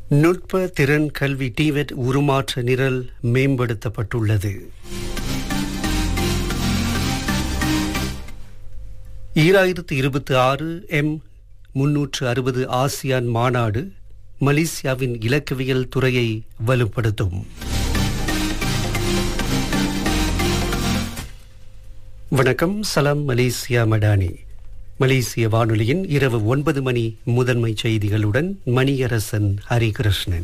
நுட்ப திறன் கல்வி டிவெட் உருமாற்ற நிரல் மேம்படுத்தப்பட்டுள்ளது ஈராயிரத்து இருபத்தி ஆறு எம் முன்னூற்று அறுபது ஆசியான் மாநாடு மலேசியாவின் இலக்கவியல் துறையை வலுப்படுத்தும் வணக்கம் சலாம் மலேசியா மடானி மலேசிய வானொலியின் இரவு ஒன்பது மணி முதன்மை செய்திகளுடன் மணியரசன் ஹரிகிருஷ்ணன்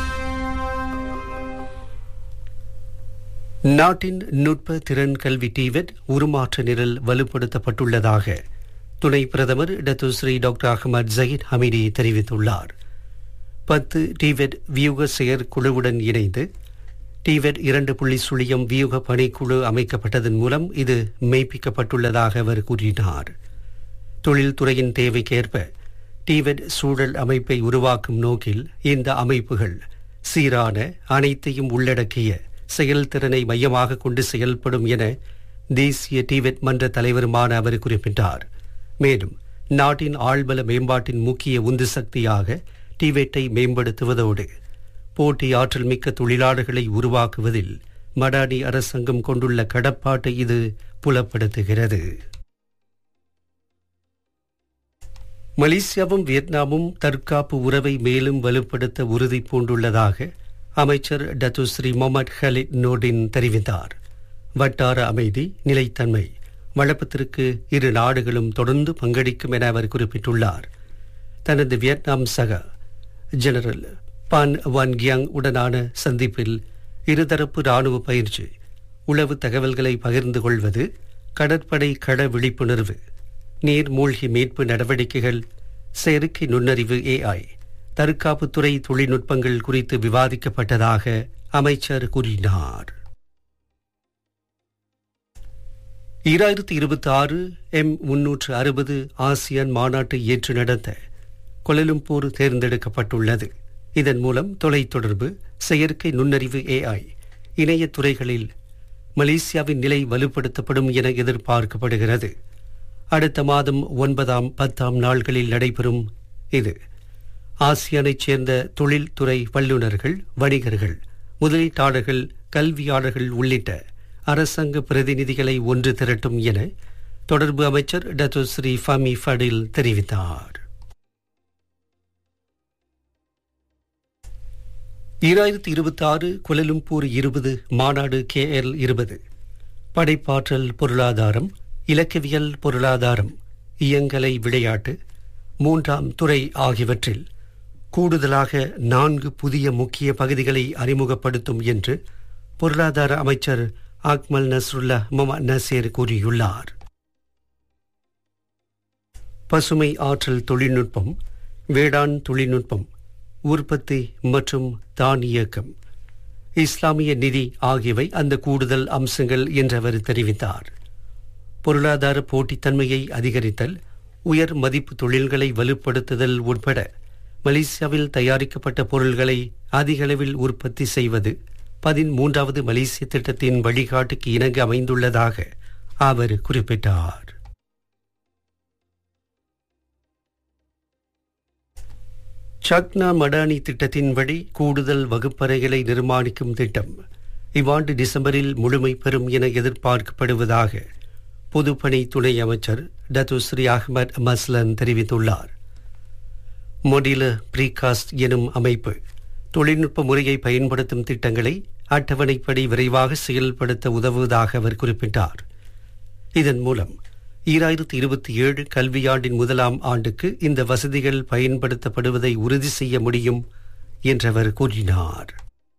நாட்டின் நுட்ப திறன் கல்வி டிவெட் உருமாற்ற நிரல் வலுப்படுத்தப்பட்டுள்ளதாக துணை பிரதமர் Datuk Seri doctor Ahmad Zahid Hamidi தெரிவித்துள்ளார் பத்து டிவெட் வியூக செயற்குழுவுடன் இணைந்து டிவெட் இரண்டு புள்ளி சுழியம் வியூக பணிக்குழு அமைக்கப்பட்டதன் மூலம் இது மெய்ப்பிக்கப்பட்டுள்ளதாக அவர் கூறினார் தொழில்துறையின் தேவைக்கேற்ப டிவெட் சூழல் அமைப்பை உருவாக்கும் நோக்கில் இந்த அமைப்புகள் சீரான அனைத்தையும் உள்ளடக்கிய செயல்திறனை மையமாக கொண்டு செயல்படும் என தேசிய டிவெட் மன்ற தலைவருமான அவர் குறிப்பிட்டார் மேலும் நாட்டின் ஆழ்பல மேம்பாட்டின் முக்கிய உந்து சக்தியாக டிவெட்டை மேம்படுத்துவதோடு போட்டி ஆற்றல் மிக்க தொழிலாளர்களை உருவாக்குவதில் மடானி அரசாங்கம் கொண்டுள்ள கடப்பாட்டை இது புலப்படுத்துகிறது மலேசியாவும் வியட்நாமும் தற்காப்பு உறவை மேலும் வலுப்படுத்த உறுதி பூண்டுள்ளதாக அமைச்சர் டத்துஸ்ரீ முகமது ஹலித் நோடின் தெரிவித்தார் வட்டார அமைதி நிலைத்தன்மை வளப்பத்திற்கு இரு நாடுகளும் தொடர்ந்து பங்களிக்கும் என அவர் குறிப்பிட்டுள்ளார் தனது வியட்நாம் சக ஜெனரல் பான் வான் கியாங் உடனான சந்திப்பில் இருதரப்பு ராணுவ பயிற்சி உளவு தகவல்களை பகிர்ந்து கொள்வது கடற்படை கள விழிப்புணர்வு நீர் மூழ்கி மீட்பு நடவடிக்கைகள் செயற்கை நுண்ணறிவு ஏஐ தற்காப்புத்துறை தொழில்நுட்பங்கள் குறித்து விவாதிக்கப்பட்டதாக அமைச்சர் கூறினார் ஈராயிரத்தி இருபத்தி ஆறு எம் முன்னூற்று அறுபது ஆசியான் மாநாட்டை ஏற்று நடத்த கொலலும்பூர் தேர்ந்தெடுக்கப்பட்டுள்ளது இதன் மூலம் தொலைத்தொடர்பு செயற்கை நுண்ணறிவு ஏஐ இணைய துறைகளில் மலேசியாவின் நிலை வலுப்படுத்தப்படும் என எதிர்பார்க்கப்படுகிறது அடுத்த மாதம் ஒன்பதாம் பத்தாம் நாள்களில் நடைபெறும் இது ஆசியானைச் சேர்ந்த தொழில்துறை வல்லுநர்கள் வணிகர்கள் முதலீட்டாளர்கள் கல்வியாளர்கள் உள்ளிட்ட அரசாங்க பிரதிநிதிகளை ஒன்று திரட்டும் என தொடர்பு அமைச்சர் டத்துஸ்ரீ ஃபமி ஃபடில் தெரிவித்தார் ஈராயிரத்தி இருபத்தி ஆறு குலலும்பூர் இருபது மாநாடு கே எல் இருபது படைப்பாற்றல் பொருளாதாரம் இலக்கவியல் பொருளாதாரம் இயங்கலை விளையாட்டு மூன்றாம் துறை ஆகியவற்றில் கூடுதலாக நான்கு புதிய முக்கிய பகுதிகளை அறிமுகப்படுத்தும் என்று பொருளாதார அமைச்சர் அக்மல் நஸ்ருல்லா மொம நசீர் கூறியுள்ளார் பசுமை ஆற்றல் தொழில்நுட்பம் வேளாண் தொழில்நுட்பம் உற்பத்தி மற்றும் தானியக்கம் இஸ்லாமிய நிதி ஆகியவை அந்த கூடுதல் அம்சங்கள் என்று அவர் தெரிவித்தார் பொருளாதார போட்டித்தன்மையை அதிகரித்தல் உயர் மதிப்பு தொழில்களை வலுப்படுத்துதல் உட்பட மலேசியாவில் தயாரிக்கப்பட்ட பொருள்களை அதிக அளவில் உற்பத்தி செய்வது பதிமூன்றாவது மலேசிய திட்டத்தின் வழிகாட்டுக்கு இணங்க அமைந்துள்ளதாக அவர் குறிப்பிட்டார் சக்னா மடானி திட்டத்தின் வழி கூடுதல் வகுப்பறைகளை நிர்மாணிக்கும் திட்டம் இவ்வாண்டு டிசம்பரில் முழுமை பெறும் என எதிர்பார்க்கப்படுவதாக பொதுப்பணி துணை அமைச்சர் டத்துஸ்ரீ அஹ்மத் மஸ்லன் தெரிவித்துள்ளார் மொடில ப்ரீகாஸ்ட் எனும் அமைப்பு தொழில்நுட்ப முறையை பயன்படுத்தும் திட்டங்களை அட்டவணைப்படி விரைவாக செயல்படுத்த உதவுவதாக அவர் குறிப்பிட்டார் இதன் மூலம் ஈராயிரத்தி இருபத்தி ஏழு கல்வியாண்டின் முதலாம் ஆண்டுக்கு இந்த வசதிகள் பயன்படுத்தப்படுவதை உறுதி செய்ய முடியும் என்றவர் கூறினார்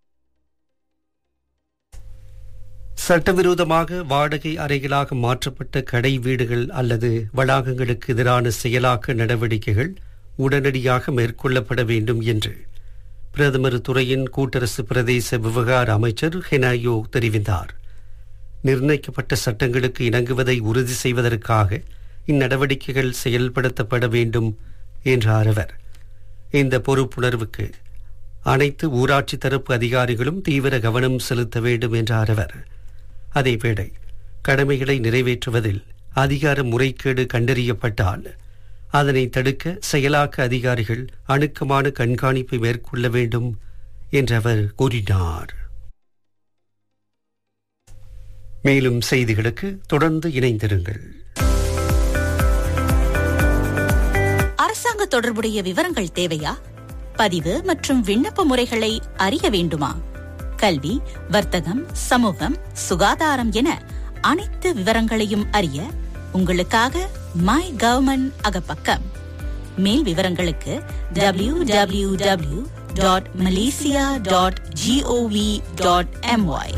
சட்டவிரோதமாக வாடகை அறைகளாக மாற்றப்பட்ட கடை வீடுகள் அல்லது வளாகங்களுக்கு எதிரான செயலாக்க நடவடிக்கைகள் உடனடியாக மேற்கொள்ளப்பட வேண்டும் என்று பிரதமர் துறையின் கூட்டரசு பிரதேச விவகார அமைச்சர் ஹெனாயோ தெரிவித்தார் நிர்ணயிக்கப்பட்ட சட்டங்களுக்கு இணங்குவதை உறுதி செய்வதற்காக இந்நடவடிக்கைகள் செயல்படுத்தப்பட வேண்டும் என்றார் அவர் இந்த பொறுப்புணர்வுக்கு அனைத்து ஊராட்சி தரப்பு அதிகாரிகளும் தீவிர கவனம் செலுத்த வேண்டும் என்றார் அவர் அதேவேளை கடமைகளை நிறைவேற்றுவதில் அதிகார முறைகேடு கண்டறியப்பட்டால் அதனை தடுக்க செயலாக்க அதிகாரிகள் அணுக்கமான கண்காணிப்பை மேற்கொள்ள வேண்டும் என்று அவர் கூறினார் மேலும் செய்திகளுக்கு தொடர்ந்து இணைந்திருங்கள் அரசாங்க தொடர்புடைய விவரங்கள் தேவையா பதிவு மற்றும் விண்ணப்ப முறைகளை அறிய வேண்டுமா கல்வி வர்த்தகம் சமூகம் சுகாதாரம் என அனைத்து விவரங்களையும் அறிய உங்களுக்காக மை கவர்மெண்ட் அகப்பக்கம் மேல் விவரங்களுக்கு W W W dot Malaysia dot G O V dot M Y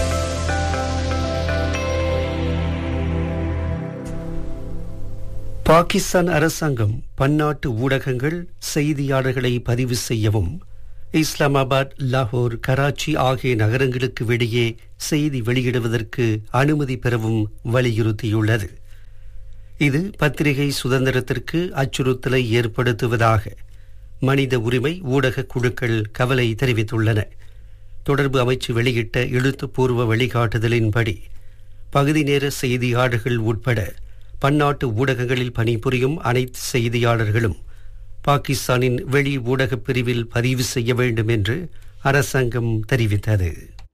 Pakistan அரசாங்கம் பன்னாட்டு ஊடகங்கள் செய்தியாளர்களை பதிவு செய்யவும் இஸ்லாமாபாத் லாகூர் கராச்சி ஆகிய நகரங்களுக்கு வெளியே செய்தி வெளியிடுவதற்கு அனுமதி பெறவும் வலியுறுத்தியுள்ளது இது பத்திரிகை சுதந்திரத்திற்கு அச்சுறுத்தலை ஏற்படுத்துவதாக மனித உரிமை ஊடக குழுக்கள் கவலை தெரிவித்துள்ளன தொடர்பு அமைச்சு வெளியிட்ட எழுத்துப்பூர்வ வழிகாட்டுதலின்படி பகுதி நேர செய்தியாளர்கள் உட்பட பன்னாட்டு ஊடகங்களில் பணிபுரியும் அனைத்து செய்தியாளர்களும் பாகிஸ்தானின் வெளி ஊடகப் பிரிவில் பதிவு செய்ய வேண்டும் என்று அரசாங்கம் தெரிவித்தது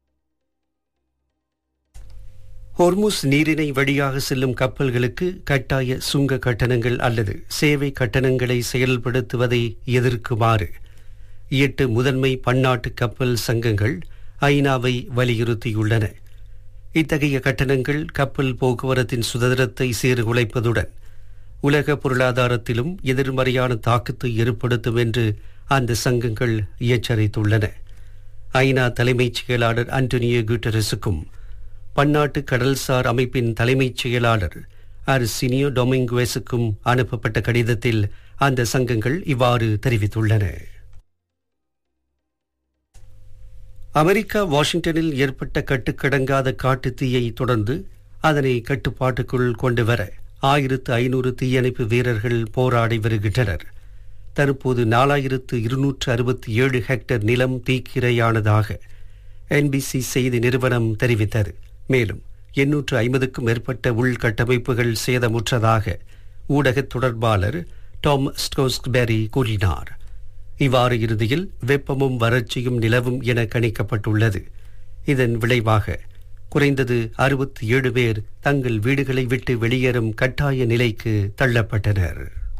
ஹொர்முஸ் நீரிணை வழியாக செல்லும் கப்பல்களுக்கு கட்டாய சுங்க கட்டணங்கள் அல்லது சேவை கட்டணங்களை செயல்படுத்துவதை எதிர்க்குமாறு எட்டு முதன்மை பன்னாட்டு கப்பல் சங்கங்கள் ஐநாவை வலியுறுத்தியுள்ளன இத்தகைய கட்டணங்கள் கப்பல் போக்குவரத்தின் சுதந்திரத்தை சீர்குலைப்பதுடன் உலக பொருளாதாரத்திலும் எதிர்மறையான தாக்கத்தை ஏற்படுத்தும் என்று அந்த சங்கங்கள் எச்சரித்துள்ளன ஐநா தலைமைச் செயலாளர் அன்டோனியோ குட்டரஸுக்கும் பன்னாட்டு கடல்சார் அமைப்பின் தலைமைச் செயலாளர் அர்சினியோ டொமிங்குவேஸுக்கும் அனுப்பப்பட்ட கடிதத்தில் அந்த சங்கங்கள் இவ்வாறு தெரிவித்துள்ளன அமெரிக்கா வாஷிங்டனில் ஏற்பட்ட கட்டுக்கடங்காத காட்டுத் தீயை தொடர்ந்து அதனை கட்டுப்பாட்டுக்குள் கொண்டு வர ஆயிரத்து ஐநூறு தீயணைப்பு வீரர்கள் போராடி வருகின்றனர் தற்போது நாலாயிரத்து இருநூற்று அறுபத்தி ஏழு ஹெக்டர் நிலம் தீக்கிரையானதாக என்பிசி செய்தி நிறுவனம் தெரிவித்தது மேலும் எண்ணூற்று ஐம்பதுக்கும் மேற்பட்ட உள்கட்டமைப்புகள் சேதமுற்றதாக ஊடக தொடர்பாளர் டாம் ஸ்டோஸ்பெரி கூறினார் இவ்வாறு இறுதியில் வெப்பமும் வறட்சியும் நிலவும் என கணிக்கப்பட்டுள்ளது இதன் விளைவாக குறைந்தது அறுபத்தி ஏழு பேர் தங்கள் வீடுகளை விட்டு வெளியேறும் கட்டாய நிலைக்கு தள்ளப்பட்டனர்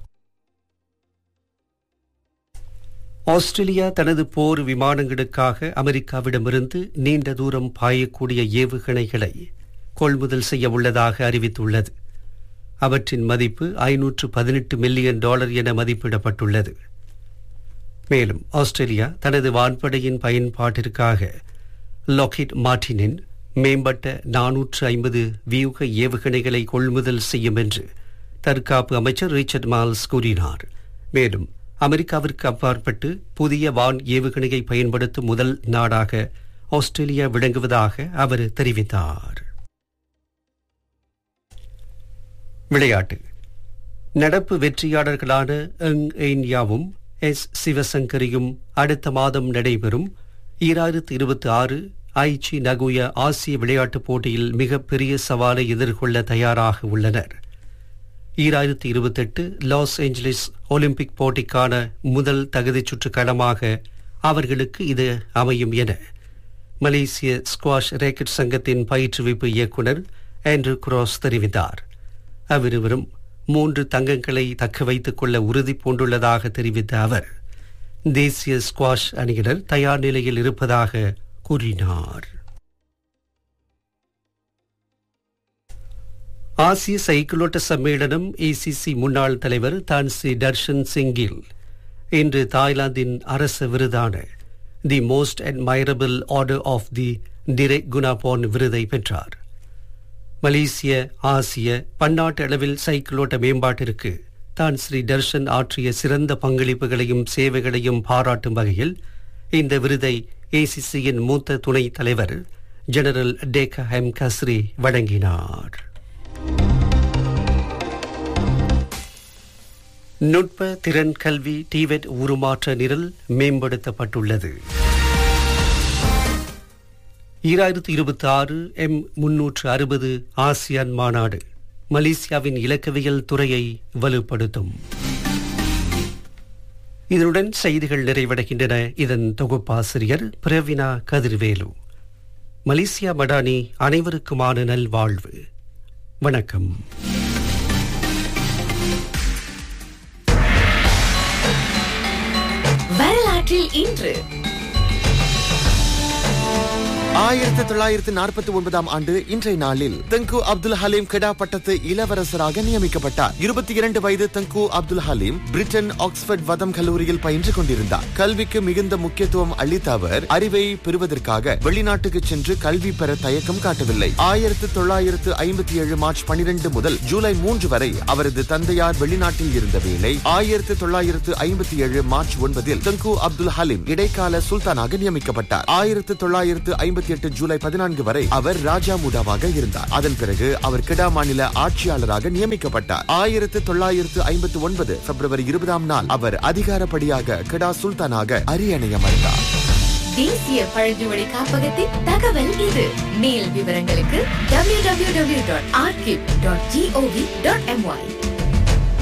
ஆஸ்திரேலியா தனது போர் விமானங்களுக்காக அமெரிக்காவிடமிருந்து நீண்ட தூரம் பாயக்கூடிய ஏவுகணைகளை கொள்முதல் செய்ய உள்ளதாக அறிவித்துள்ளது அவற்றின் மதிப்பு ஐநூற்று பதினெட்டு மில்லியன் டாலர் என மதிப்பிடப்பட்டுள்ளது மேலும் ஆஸ்திரேலியா தனது வான்படையின் பயன்பாட்டிற்காக லாக்கிட் மார்டினின் மேம்பட்ட நானூற்று ஐம்பது வியூக ஏவுகணைகளை கொள்முதல் செய்யும் என்று தற்காப்பு அமைச்சர் ரிச்சர்ட் மால்ஸ் கூறினார் மேலும் அமெரிக்காவிற்கு அப்பாற்பட்டு புதிய வான் ஏவுகணையை பயன்படுத்தும் முதல் நாடாக ஆஸ்திரேலியா விளங்குவதாக அவர் தெரிவித்தார் விளையாட்டு நடப்பு வெற்றியாளர்களான எங் எயின்யாவும் எஸ் சிவசங்கரியும் அடுத்த மாதம் நடைபெறும் ஈராயிரத்து இருபத்தி ஆறு ஐச்சி நகுய ஆசிய விளையாட்டுப் போட்டியில் மிகப்பெரிய சவாலை எதிர்கொள்ள தயாராக உள்ளனர் ஈராயிரத்தி இருபத்தெட்டு லாஸ் ஏஞ்சலிஸ் ஒலிம்பிக் போட்டிக்கான முதல் தகுதிச் சுற்று களமாக அவர்களுக்கு இது அமையும் என மலேசிய ஸ்குவாஷ் ரேக்கெட் சங்கத்தின் பயிற்றுவிப்பு இயக்குனர் ஆண்ட்ரூ குராஸ் தெரிவித்தார் அவ்விருவரும் மூன்று தங்கங்களை தக்க வைத்துக் கொள்ள உறுதி பூண்டுள்ளதாக தெரிவித்த அவர் தேசிய ஸ்குவாஷ் அணியினர் தயார் நிலையில் இருப்பதாக கூறினார் ஆசிய சைக்கிளோட்ட சம்மேளனம் ஏசிசி முன்னாள் தலைவர் தான்சி தர்ஷன் சிங்கில் இன்று தாய்லாந்தின் அரச விருதான the most admirable order of the Direkgunabhorn விருதை பெற்றார் மலேசிய ஆசிய பன்னாட்டு அளவில் சைக்கிளோட்ட மேம்பாட்டிற்கு தான் ஸ்ரீ தர்ஷன் ஆற்றிய சிறந்த பங்களிப்புகளையும் சேவைகளையும் பாராட்டும் வகையில் இந்த விருதை ஏசிசியின் மூத்த துணைத் தலைவர் ஜெனரல் டேகா ஹெம் கஸ்ரி வழங்கினார் நுட்ப திறன் கல்வி டிவெட் உருமாற்ற நிரல் மேம்படுத்தப்பட்டுள்ளது ஈராயிரத்து இருபத்தி ஆறு எம் முன்னூற்று அறுபது ஆசியான் மாநாடு மலேசியாவின் இலக்கவியல் துறையை வலுப்படுத்தும் இதனுடன் செய்திகள் நிறைவடைகின்றன இதன் தொகுப்பாசிரியர் பிரவினா கதிர்வேலு மலேசியா மடானி அனைவருக்குமான நல்வாழ்வு வணக்கம் வரலாற்றில் இன்று ஆயிரத்தி தொள்ளாயிரத்தி நாற்பத்தி ஒன்பதாம் ஆண்டு இன்றைய நாளில் தங்கு அப்துல் ஹலீம் கெடா பட்டத்து இளவரசராக நியமிக்கப்பட்டார் இருபத்தி இரண்டு வயது தங்கு அப்துல் ஹலீம் பிரிட்டன் ஆக்ஸ்போர்ட் வதம் கல்லூரியில் பயின்று கொண்டிருந்தார் கல்விக்கு மிகுந்த முக்கியத்துவம் அளித்த அவர் அறிவை பெறுவதற்காக வெளிநாட்டுக்கு சென்று கல்வி பெற தயக்கம் காட்டவில்லை ஆயிரத்தி தொள்ளாயிரத்து ஐம்பத்தி ஏழு மார்ச் பனிரெண்டு முதல் ஜூலை மூன்று வரை அவரது தந்தையார் வெளிநாட்டில் இருந்த வேளை ஆயிரத்தி தொள்ளாயிரத்து ஐம்பத்தி ஏழு மார்ச் ஒன்பதில் தங்கு அப்துல் ஹலீம் இடைக்கால சுல்தானாக நியமிக்கப்பட்டார் ஆயிரத்தி தொள்ளாயிரத்து ஐம்பத்தி எட்டு ஜூலை பதினான்கு வரை அவர் ராஜா முடாவாக இருந்தார் அதன் பிறகு அவர் கிடா மாநில ஆட்சியாளராக நியமிக்கப்பட்டார் ஆயிரத்து தொள்ளாயிரத்து ஐம்பத்தி ஒன்பது பிப்ரவரி இருபதாம் நாள் அவர் அதிகாரப்படியாக கிடா சுல்தானாக அரியணையமர்ந்தார் தேசிய பழங்குமொழி காப்பகத்தின் தகவல் இது மேல் விவரங்களுக்கு www.archive.gov.my